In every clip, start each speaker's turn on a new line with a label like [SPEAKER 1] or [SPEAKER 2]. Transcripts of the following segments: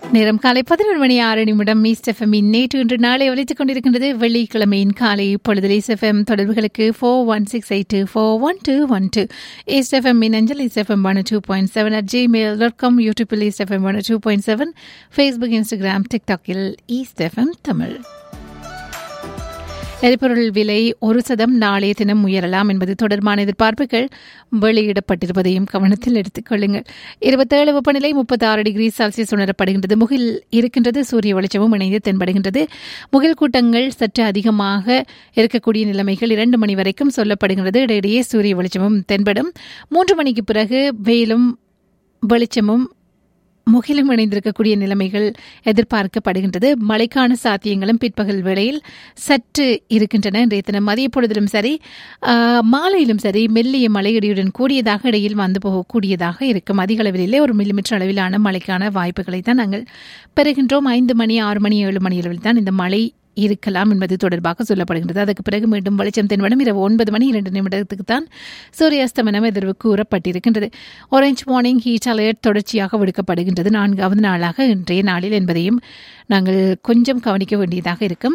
[SPEAKER 1] நேரம் காலை பதினொரு மணி ஆறு நிமிடம் ஈஸ்ட் எஃப்எம்மின் நேற்று இன்று நாளை ஒலித்துக் கொண்டிருக்கின்றது வெள்ளிக்கிழமையின் காலை இப்பொழுது ஈஸ்ட் எஃப்எம் தொடர்புகளுக்கு four one six eight two four one two one two east FM மின் அஞ்சல் east FM one two point seven at Gmail dot com யூடியூப்பில் east FM one two point seven Facebook Instagram டிக்டாக்கில் east FM Tamil எரிபொருள் விலை ஒரு சதம் நாளைய தினம் உயரலாம் என்பது தொடர்பான எதிர்பார்ப்புகள் வெளியிடப்பட்டிருப்பதையும் கவனத்தில் எடுத்துக் கொள்ளுங்கள் இருபத்தேழு வெப்பநிலை முப்பத்தி ஆறு டிகிரி செல்சியஸ் உணரப்படுகின்றது முகில் இருக்கின்றது சூரிய வெளிச்சமும் இணைந்து தென்படுகின்றது முகில் கூட்டங்கள் சற்று அதிகமாக இருக்கக்கூடிய நிலைமைகள் இரண்டு மணி வரைக்கும் சொல்லப்படுகின்றது இடையிடையே சூரிய வெளிச்சமும் தென்படும் மூன்று மணிக்கு பிறகு வெயிலும் வெளிச்சமும் முகிலும் இணைந்திருக்கக்கூடிய நிலைமைகள் எதிர்பார்க்கப்படுகின்றது மழைக்கான சாத்தியங்களும் பிற்பகல் வேளையில் சற்று இருக்கின்றன இன்றைய தினம் மதிய பொழுதிலும் சரி மாலையிலும் சரி மெல்லிய மழை இடியுடன் கூடியதாக இடையில் வந்து போகக்கூடியதாக இருக்கும் அதிக அளவிலே ஒரு மில்லிமீட்டர் அளவிலான மழைக்கான வாய்ப்புகளை தான் நாங்கள் பெறுகின்றோம் ஐந்து மணி ஆறு மணி ஏழு மணி அளவில் தான் இந்த மழை இருக்கலாம் என்பது தொடர்பாக சொல்லப்படுகின்றது அதற்கு பிறகு மீண்டும் வெளிச்சம் தென்படும் இரவு ஒன்பது மணி இரண்டு நிமிடத்துக்கு தான் சூரியாஸ்தமனம் எதிர்வு கூறப்பட்டிருக்கின்றது ஆரஞ்ச் மார்னிங் ஹீட் அலர்ட் தொடர்ச்சியாக விடுக்கப்படுகின்றது நான்காவது நாளாக இன்றைய நாளில் என்பதையும் நாங்கள் கொஞ்சம் கவனிக்க வேண்டியதாக இருக்கும்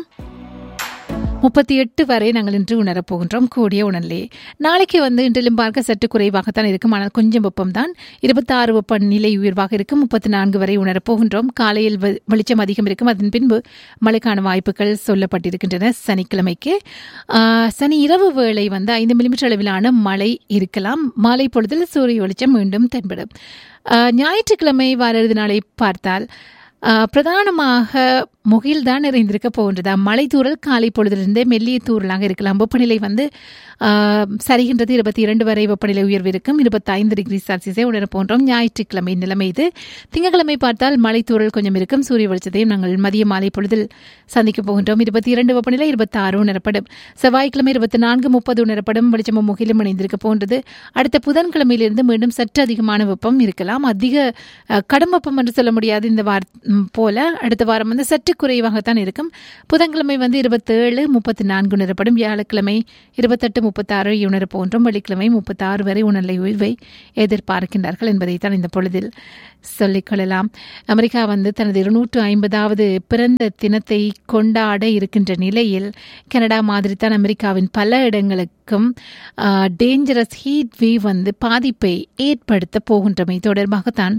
[SPEAKER 1] முப்பத்தி எட்டு வரை நாங்கள் இன்று உணரப் போகின்றோம் கூடிய உணர்லே நாளைக்கு வந்து இன்றிலும் பார்க்க சற்று குறைவாகத்தான் இருக்கும் ஆனால் கொஞ்சம் வெப்பம் தான் இருபத்தாறு வெப்ப நிலை உயர்வாக இருக்கும் முப்பத்தி நான்கு வரை உணரப் போகின்றோம் காலையில் வெளிச்சம் அதிகம் இருக்கும் அதன் பின்பு மழைக்கான வாய்ப்புகள் சொல்லப்பட்டிருக்கின்றன சனிக்கிழமைக்கு சனி இரவு வேளை வந்து ஐந்து மில்லிமீட்டர் அளவிலான மழை இருக்கலாம் மாலை பொழுதில் சூரிய வெளிச்சம் மீண்டும் தென்படும் ஞாயிற்றுக்கிழமை வார இறுதி நாளை பார்த்தால் பிரதானமாக முகில் தான் நிறைந்திருக்க போகின்றதா மலை தூரல் காலை பொழுதிலிருந்து மெல்லிய தூரலாக இருக்கலாம் வெப்பநிலை வந்து சரிகின்றது இருபத்தி இரண்டு வரை வெப்பநிலை உயர்வு இருக்கும் இருபத்தி ஐந்து டிகிரி செல்சியஸை உணர போன்றோம் ஞாயிற்றுக்கிழமை நிலைமை இது திங்கட்கிழமை பார்த்தால் மலை தூரல் கொஞ்சம் இருக்கும் சூரிய வெளிச்சத்தையும் நாங்கள் மதிய மாலை பொழுதில் சந்திக்க போகின்றோம் இருபத்தி இரண்டு வெப்பநிலை இருபத்தி ஆறு உணரப்படும் செவ்வாய்க்கிழமை இருபத்தி நான்கு முப்பது உணரப்படும் வெளிச்சமும் முகிலும் இணைந்திருக்க போன்றது அடுத்த புதன்கிழமையிலிருந்து மீண்டும் சற்று அதிகமான வெப்பம் இருக்கலாம் அதிக கடும் வெப்பம் என்று சொல்ல முடியாது இந்த வார போல அடுத்த வாரம் வந்து சற்று குறைவாகத்தான் இருக்கும் புதன்கிழமை வந்து இருபத்தேழு முப்பத்தி நான்கு உணரப்படும் வியாழக்கிழமை இருபத்தெட்டு முப்பத்தாறு உணர போன்றும் வெள்ளிக்கிழமை முப்பத்தாறு வரை உணர்லை உயர்வை எதிர்பார்க்கின்றார்கள் என்பதைத்தான் இந்த பொழுதில் சொல்லிக்கொள்ளலாம் அமெரிக்கா வந்து தனது இருநூற்று ஐம்பதாவது பிறந்த தினத்தை கொண்டாட இருக்கின்ற நிலையில் கனடா மாதிரி தான் அமெரிக்காவின் பல இடங்களுக்கும் டேஞ்சரஸ் ஹீட் வேவ் வந்து பாதிப்பை ஏற்படுத்த போகின்றமை தொடர்பாகத்தான்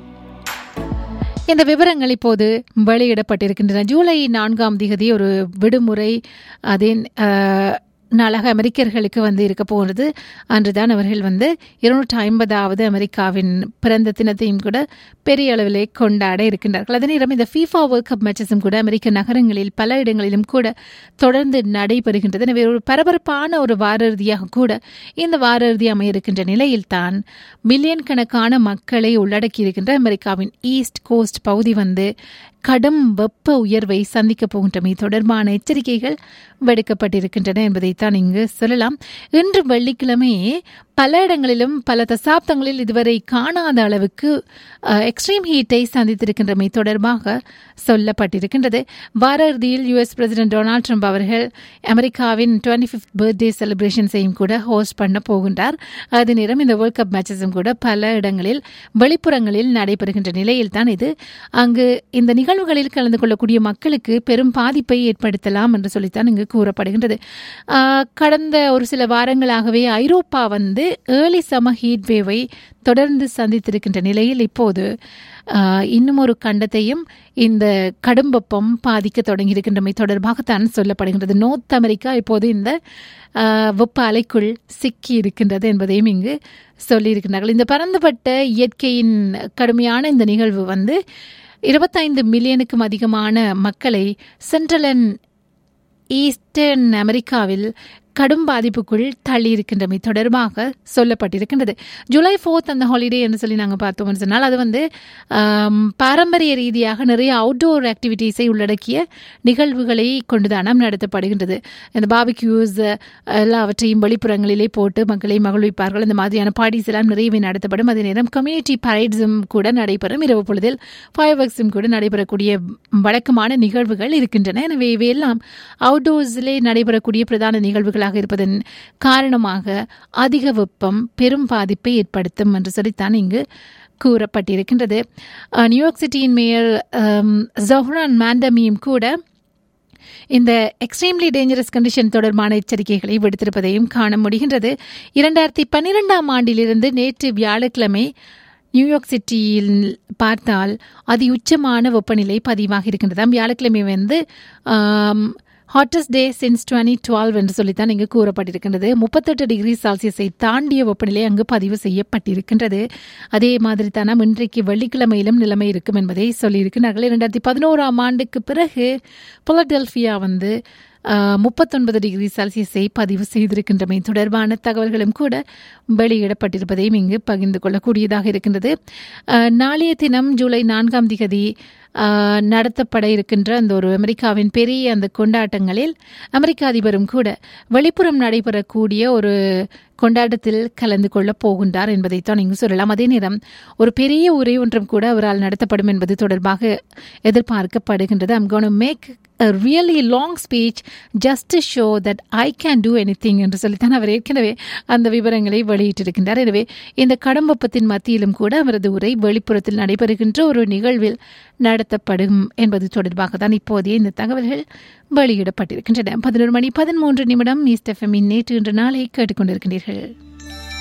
[SPEAKER 1] இந்த விவரங்கள் இப்போது வெளியிடப்பட்டிருக்கின்றன ஜூலை நான்காம் தேதி ஒரு விடுமுறை அதே நாளாக அமெரிக்கர்களுக்கு வந்து இருக்க போகிறது அன்றுதான் அவர்கள் வந்து இருநூற்றி ஐம்பதாவது அமெரிக்காவின் பிறந்த தினத்தையும் கூட பெரிய அளவிலே கொண்டாட இருக்கின்றார்கள் அதே நேரம் இந்த ஃபீஃபா வேர்ல்ட் கப் மேட்சஸும் கூட அமெரிக்க நகரங்களில் பல இடங்களிலும் கூட தொடர்ந்து நடைபெறுகின்றது எனவே ஒரு பரபரப்பான ஒரு வார இறுதியாக கூட இந்த வார இறுதி அமைய இருக்கின்ற நிலையில் தான் மில்லியன் கணக்கான மக்களை உள்ளடக்கி இருக்கின்ற அமெரிக்காவின் ஈஸ்ட் கோஸ்ட் பகுதி வந்து கடும் வெப்ப உயர்வை சந்திக்கப் போகின்றமை தொடர்பான எச்சரிக்கைகள் விடுக்கப்பட்டிருக்கின்றன என்பதைத்தான் இங்கு சொல்லலாம் இன்று வெள்ளிக்கிழமை பல இடங்களிலும் பல தசாப்தங்களில் இதுவரை காணாத அளவுக்கு எக்ஸ்ட்ரீம் ஹீட்டை சந்தித்திருக்கின்றமை தொடர்பாக சொல்லப்பட்டிருக்கின்றது வார இறுதியில் யுஎஸ் பிரசிடென்ட் டொனால்ட் ட்ரம்ப் அவர்கள் அமெரிக்காவின் டுவெண்ட்டி ஃபிஃப்த் பர்த்டே செலிப்ரேஷன்ஸையும் கூட ஹோஸ்ட் பண்ண போகின்றார் அதே நேரம் இந்த வேர்ல்ட் கப் மேட்சஸும் கூட பல இடங்களில் வெளிப்புறங்களில் நடைபெறுகின்ற நிலையில் தான் இது அங்கு இந்த நிகழ்வுகளில் கலந்து கொள்ளக்கூடிய மக்களுக்கு பெரும் பாதிப்பை ஏற்படுத்தலாம் என்று சொல்லித்தான் இங்கு கூறப்படுகின்றது கடந்த ஒரு சில வாரங்களாகவே ஐரோப்பா வந்து ஏர்லி சம ஹீட் வேவை தொடர்ந்து சந்தித்திருக்கின்ற நிலையில் இப்போது இன்னும் ஒரு கண்டத்தையும் இந்த கடும் வெப்பம் பாதிக்க தொடங்கியிருக்கின்றமை தொடர்பாகத்தான் சொல்லப்படுகின்றது நோர்த் அமெரிக்கா இப்போது இந்த வெப்ப அலைக்குள் சிக்கி இருக்கின்றது என்பதையும் இங்கு சொல்லியிருக்கிறார்கள் இந்த பரந்துபட்ட இயற்கையின் கடுமையான இந்த நிகழ்வு வந்து இருபத்தைந்து மில்லியனுக்கும் அதிகமான மக்களை சென்ட்ரல் அண்ட் ஈஸ்டர்ன் அமெரிக்காவில் கடும் பாதிப்புக்குள் தள்ளி இருக்கின்றமை தொடர்பாக சொல்லப்பட்டிருக்கின்றது ஜூலை ஃபோர்த் அந்த ஹாலிடே என்று சொல்லி நாங்கள் பார்த்தோம்னு சொன்னால் அது வந்து பாரம்பரிய ரீதியாக நிறைய அவுட்டோர் ஆக்டிவிட்டீஸை உள்ளடக்கிய நிகழ்வுகளை கொண்டுதானம் நடத்தப்படுகின்றது இந்த பாபிக்யூஸ் எல்லாவற்றையும் வெளிப்புறங்களிலே போட்டு மக்களை மகிழ்விப்பார்கள் இந்த மாதிரியான பார்ட்டிஸ் எல்லாம் நிறையவே நடத்தப்படும் அதே நேரம் கம்யூனிட்டி பரைட்ஸும் கூட நடைபெறும் இரவு பொழுதில் ஃபயர் ஒர்க்ஸும் கூட நடைபெறக்கூடிய வழக்கமான நிகழ்வுகள் இருக்கின்றன எனவே இவையெல்லாம் அவுட்டோர்ஸிலே நடைபெறக்கூடிய பிரதான நிகழ்வுகளாக இருப்பதன் காரணமாக அதிக வெப்பம் பெரும் பாதிப்பை ஏற்படுத்தும் என்று சொல்லித்தான் இங்கு கூறப்பட்டிருக்கின்றது அஹ், நியூயார்க் சிட்டியின் மேயர் அம், ஜஹ்ரான் மாண்டமியும் கூட இந்த எக்ஸ்ட்ரீம்லி டேஞ்சரஸ் கண்டிஷன் தொடர்பான எச்சரிக்கைகளை விடுத்திருப்பதையும் காண முடிகின்றது இரண்டாயிரத்தி பன்னிரெண்டாம் ஆண்டிலிருந்து நேற்று வியாழக்கிழமை நியூயார்க் சிட்டியில் பார்த்தால் அதி உச்சமான வெப்பநிலை பதிவாகி இருக்கின்றதாம் வியாழக்கிழமை வந்து hottest day since twenty twelve என்று சொல்லித்தான் இங்கு கூறப்பட்டிருக்கின்றது முப்பத்தெட்டு டிகிரி செல்சியஸை தாண்டிய வெப்பநிலை அங்கு பதிவு செய்யப்பட்டிருக்கின்றது அதே மாதிரி தானாம் இன்றைக்கு வெள்ளிக்கிழமையிலும் நிலைமை இருக்கும் என்பதை சொல்லியிருக்கிறார்கள் இரண்டாயிரத்தி பதினோராம் ஆண்டுக்கு பிறகு புலடெல்பியா வந்து முப்பத்தொன்பது டிகிரி செல்சியஸை பதிவு செய்திருக்கின்றமை தொடர்பான தகவல்களும் கூட வெளியிடப்பட்டிருப்பதையும் இங்கு பகிர்ந்து கொள்ளக்கூடியதாக இருக்கின்றது அஹ், நாளைய தினம் ஜூலை நான்காம் திகதி அஹ், நடத்தப்பட இருக்கின்ற அந்த ஒரு அமெரிக்காவின் பெரிய அந்த கொண்டாட்டங்களில் அமெரிக்க அதிபரும் கூட வெளிப்புறம் நடைபெறக்கூடிய ஒரு கொண்டாட்டத்தில் கலந்து கொள்ளப் போகின்றார் என்பதைத்தான் இங்கு சொல்லலாம் அதே நேரம் ஒரு பெரிய உரை ஒன்றும் கூட அவரால் நடத்தப்படும் என்பது தொடர்பாக எதிர்பார்க்கப்படுகின்றது I'm gonna make a really long speech just to show that I can do anything என்று சொல்லித்தான் அவர் ஏற்கனவே அந்த விவரங்களை வெளியிட்டிருக்கின்றார் எனவே இந்த கடம்பப்பத்தின் மத்தியிலும் கூட அவரது உரை வெளிப்புறத்தில் நடைபெறுகின்ற ஒரு நிகழ்வில் நடத்தப்படும் என்பது தொடர்பாக தான் இப்போதைய இந்த தகவல்கள் வெளியிடப்பட்டிருக்கின்றன பதினோரு மணி பதிமூன்று நிமிடம் ஈஸ்ட் எஃப்எம்மின் நேற்று இன்று நாளை கேட்டுக்கொண்டிருக்கின்றீர்கள்